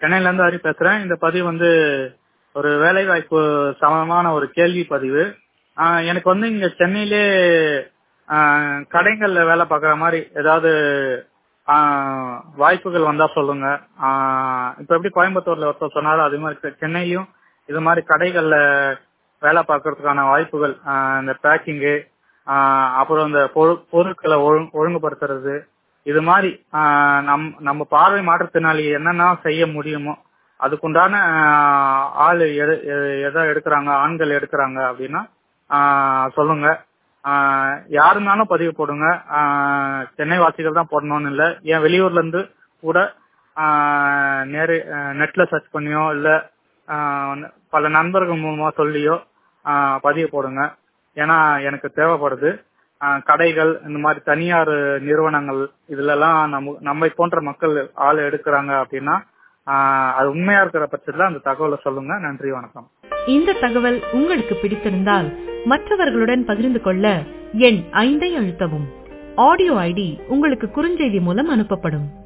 சென்னையில இருந்து ஹரி பேசுறேன் இந்த பதிவு வந்து ஒரு வேலை வாய்ப்பு சமமான ஒரு கேள்வி பதிவு ஆஹ் எனக்கு வந்து இங்க சென்னையிலே ஆஹ் கடைகள்ல வேலை பார்க்குற மாதிரி ஏதாவது ஆஹ் வாய்ப்புகள் வந்தா சொல்லுங்க ஆஹ் இப்ப எப்படி கோயம்புத்தூர்ல ஒருத்தர் சொன்னாலும் அதே மாதிரி செ- சென்னையிலயும் இது மாதிரி கடைகள்ல வேலை பார்க்கறதுக்கான வாய்ப்புகள் ஆஹ் இந்த பேக்கிங்கு அப்புறம் இந்த பொரு- பொருட்களை ஒழுங்கு ஒழுங்குபடுத்துறது இது மாதிரி ஆஹ் நம் நம்ம பார்வை மாற்றுத்திறனாளி என்னென்ன செய்ய முடியுமோ அதுக்குண்டான ஆஹ் ஆள் எடு எ- எதை எடுக்கிறாங்க ஆண்கள் எடுக்கிறாங்க அப்படின்னா ஆஹ் சொல்லுங்க ஆஹ் யாருனாலும் பதிவு போடுங்க ஆஹ் சென்னை வாசிகள் தான் போடணும்னு இல்லை ஏன் வெளியூர்ல இருந்து கூட ஆஹ் நேரு நெட்ல சர்ச் பண்ணியோ இல்ல ஆஹ் பல நண்பர்கள் மூலமா சொல்லியோ ஆஹ் பதிவு போடுங்க ஏன்னா எனக்கு தேவைப்படுது ஆஹ் கடைகள் இந்த மாதிரி தனியார் நிறுவனங்கள் இதுல எல்லாம் நம்ம நம்மை போன்ற மக்கள் ஆள் எடுக்கிறாங்க அப்படின்னா ஆஹ் அது உண்மையா இருக்கிற பட்சத்துல அந்த தகவலை சொல்லுங்க நன்றி வணக்கம் இந்த தகவல் உங்களுக்கு பிடித்திருந்தால் மற்றவர்களுடன் பகிர்ந்து கொள்ள எண் ஐந்தை அழுத்தவும் ஆடியோ ஐடி உங்களுக்கு குறுஞ்செய்தி மூலம் அனுப்பப்படும்